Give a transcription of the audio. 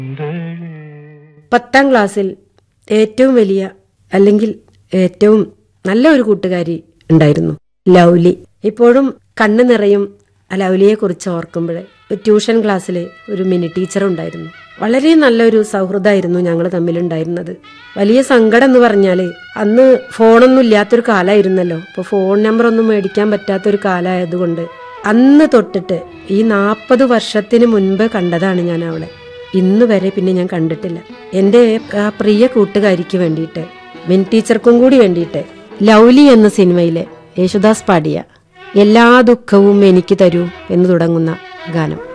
പത്താം ക്ലാസ്സിൽ ഏറ്റവും വലിയ അല്ലെങ്കിൽ ഏറ്റവും നല്ല ഒരു കൂട്ടുകാരി ഉണ്ടായിരുന്നു ലൗലി ഇപ്പോഴും കണ്ണു നിറയും ആ ലൗലിയെ കുറിച്ച് ഓർക്കുമ്പോഴേ ട്യൂഷൻ ക്ലാസ്സിൽ ഒരു മിനി ടീച്ചർ ഉണ്ടായിരുന്നു വളരെ നല്ലൊരു സൗഹൃദമായിരുന്നു ഞങ്ങൾ തമ്മിലുണ്ടായിരുന്നത് വലിയ സങ്കടം എന്ന് പറഞ്ഞാല് അന്ന് ഫോണൊന്നും ഇല്ലാത്തൊരു കാലമായിരുന്നല്ലോ അപ്പൊ ഫോൺ നമ്പർ ഒന്നും മേടിക്കാൻ പറ്റാത്തൊരു കാലമായതുകൊണ്ട് അന്ന് തൊട്ടിട്ട് ഈ നാൽപ്പത് വർഷത്തിന് മുൻപ് കണ്ടതാണ് ഞാൻ അവളെ ഇന്ന് വരെ പിന്നെ ഞാൻ കണ്ടിട്ടില്ല എൻ്റെ ആ പ്രിയ കൂട്ടുകാരിക്ക് വേണ്ടിയിട്ട് മിൻ ടീച്ചർക്കും കൂടി വേണ്ടിയിട്ട് ലൗലി എന്ന സിനിമയിലെ യേശുദാസ് പാടിയ എല്ലാ ദുഃഖവും എനിക്ക് തരൂ എന്ന് തുടങ്ങുന്ന ഗാനം